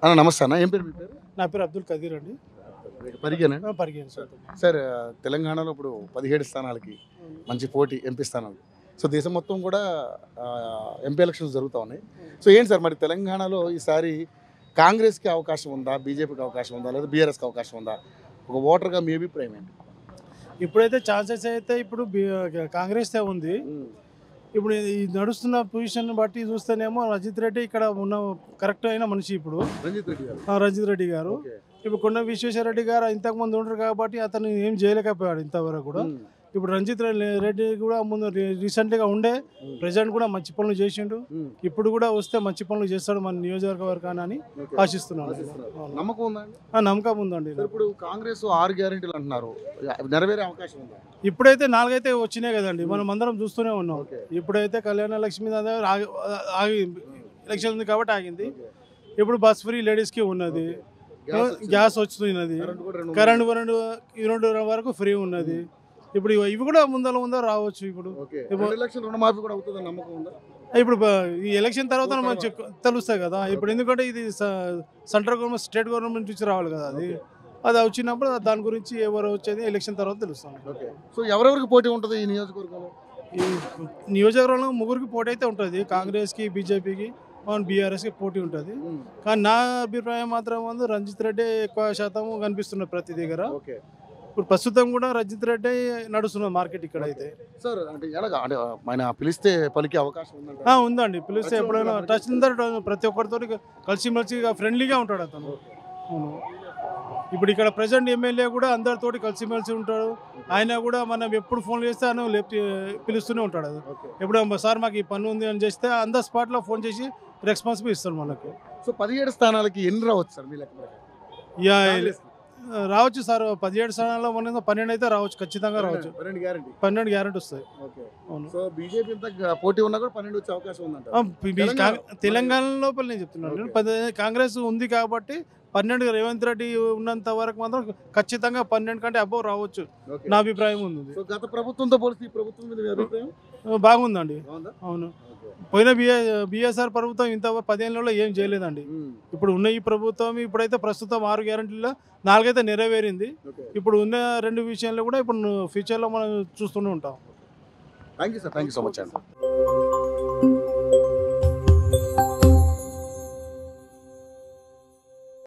అన్న నమస్తే అన్న ఏం పేరు మీ పేరు నా పేరు అబ్దుల్ కదీర్ అండి పరిగెనా ఆ, పరిగెను సార్ సార్ ఆ, తెలంగాణలో ఇప్పుడు పదిహేడు స్థానాలకి మంచి పోటీ ఎంపీ స్థానాలు సో దేశం మొత్తం కూడా ఆ, ఎంపీ ఎలక్షన్స్ జరుగుతూ ఉన్నాయి సో ఏంటి సార్ మరి తెలంగాణలో ఈసారి కాంగ్రెస్కి అవకాశం ఉందా బీజేపీకి అవకాశం ఉందా లేదా బీఆర్ఎస్కి అవకాశం ఉందా ఒక ఓటర్గా మీ అభిప్రాయం ఏంటి ఇప్పుడైతే ఛాన్సెస్ అయితే ఇప్పుడు బి- కాంగ్రెస్ దే ఉంది ఇప్పుడు ఈ నడుస్తున్న పొజిషన్ బట్టి చూస్తేనేమో రజిత్ రెడ్డి ఇక్కడ ఉన్న కరెక్ట్ అయిన మనిషి ఇప్పుడు రంజిత్ రెడ్డి గారు ఆ, రజిత్ రెడ్డి గారు ఓకే. ఇప్పుడు కొండ విశ్వేశ్వర రెడ్డి గారు ఇంతకు ముందు ఉండరు కాబట్టి అతను ఏం చేయలేకపోయాడు ఇంతవరకు కూడా ఉమ్. ఇప్పుడు రంజిత్ రెడ్డి- రెడ్డి కూడా ముందు రీసెంట్గా ఉండే ఉమ్. ప్రెసిడెంట్ కూడా మంచి పనులు చేసిండు ఉమ్. ఇప్పుడు కూడా వస్తే మంచి పనులు చేస్తాడు మన నియోజకవర్గాన్ని అని ఓకే. ఆశిస్తున్నాను ఆశిస్తున్నారు. అవును. నమ్మకం ఉందా అండి? ఆ, నమ్మకం ఉందండి సార్ ఇప్పుడు కాంగ్రెస్ ఆరు గ్యారెంటీలు అంటున్నారు నెరవేరే అవకాశం ఉందా ఇప్పుడైతే నాలుగైతే వచ్చినాయి కదండి మనం అందరం చూస్తూనే ఉన్నాం ఓకే. ఇప్పుడైతే కళ్యాణ లక్ష్మి దాని ఆగి ఆగి ఎలక్షన్ ఉంది కాబట్టి ఆగింది ఓకే. ఇప్పుడు బస్ ఫ్రీ లేడీస్కి ఉన్నది గ్యాస్ వచ్చింది. గ్యాస్ వస్తున్నది కరెంట్ కూడా రెండు కరెంట్ రెండు ఈ రెండు వరకు ఫ్రీ ఉన్నది ఇప్పుడు ఇవి ఇవి కూడా ముందర ముందర రావచ్చు ఇప్పుడు ఓకే ఇప్పుడు- రెండు లక్షల రుణమాఫీ కూడా అవుతుందని నమ్మకం ఉందా ఇప్పుడు బ- ఈ ఎలక్షన్ తర్వాత మంచి తెలుస్తాయి కదా ఇప్పుడు ఎందుకంటే ఇది స- సెంట్రల్ గవర్నమెంట్ స్టేట్ గవర్నమెంట్ నుంచి రావాలి కదా అది అది వచ్చినప్పుడు దాని గురించి ఎవరు వచ్చేది ఎలక్షన్ తర్వాత తెలుస్తాం ఓకే సో ఎవరెవరికి పోటీ ఉంటుంది ఈ నియోజకవర్గంలో ఈ నియోజకవర్గంలో ముగ్గురికి పోటీ అయితే ఉంటుంది కాంగ్రెస్కి బీజేపీకి బీఆర్ఎస్కి పోటీ ఉంటుంది కానీ నా అభిప్రాయం మాత్రం ఉంది రంజిత్ రెడ్డి ఎక్కువ శాతం కనిపిస్తున్నది ప్రతి దగ్గర ఓకే ఇప్పుడు ప్రస్తుతం కూడా రంజిత్ రెడ్డి నడుస్తున్నది మార్కెట్ ఇక్కడ అయితే సార్ అంటే ఎలాగా అంటే ఆయన పిలిస్తే పలికే అవకాశం ఉందంట ఆ, ఉందండి పిలిస్తే ఎప్పుడైనా టచ్ ఉందా ప్రతి ఒక్కరితో కలిసిమెలిసిగా ఫ్రెండ్లీగా ఉంటాడు అతను అవును ఇప్పుడు ఇక్కడ ప్రజెంట్ ఎమ్మెల్యే కూడా అందరితోటి కలిసిమెలిసి ఉంటాడు ఆయన కూడా మనం ఎప్పుడు ఫోన్ చేస్తే ఆయన లేపి పిలుస్తూనే ఉంటాడు అది ఓకే ఎప్పుడు సార్ మాకు ఈ పని ఉంది అని చేస్తే అంద స్పాట్లో ఫోన్ చేసి రెస్పాన్సిబుల్ ఇస్తాడు మనకు సో పదిహేడు స్థానాలకి ఎన్ని రావచ్చు సార్ మీ లెక్క ప్రకారం? యా, కాంగ్రెస్కి. రావచ్చు సార్ పదిహేడు స్థానాల్లో మన పన్నెండు అయితే రావచ్చు ఖచ్చితంగా రావచ్చు పన్నెండు గ్యారెంటీ పన్నెండు గ్యారెంటీ వస్తాయి ఓకే అవును సో బీజేపీ ఇంత గ- పోటీ ఉన్నా కూడా పన్నెండు వచ్చే అవకాశం ఉందంట ఆ, బి- బి- తెలంగాణ- కాంగ్- తెలంగాణ లోపల నేను చెప్తున్నాను నేను ఓకే. పది- కాంగ్రెస్ ఉంది కాబట్టి పన్నెండు రేవంత్ రెడ్డి ఉన్నంత వరకు మాత్రం ఖచ్చితంగా పన్నెండు కంటే అబ్బో రావచ్చు ఓకే. నా అభిప్రాయం ఉంది సో గత ప్రభుత్వంతో పోలిస్తే ఈ ప్రభుత్వం మీద మీ అభిప్రాయం బాగుందండి బాగుందా అవును ఓకే. పోయిన బిఏ బిఎస్ఆర్ ప్రభుత్వం ఇంత పదేళ్ళలో ఏం చేయలేదండి ఉమ్. ఇప్పుడు ఉన్న ఈ ప్రభుత్వం ఇప్పుడైతే ప్రస్తుతం ఆరు గ్యారంటీలో నాలుగైతే నెరవేరింది ఓకే ఇప్పుడు ఉన్న రెండు విషయాల్లో కూడా ఇప్పుడు ఫ్యూచర్లో మనం చూస్తూనే ఉంటాం thank you sir thank you so much అండి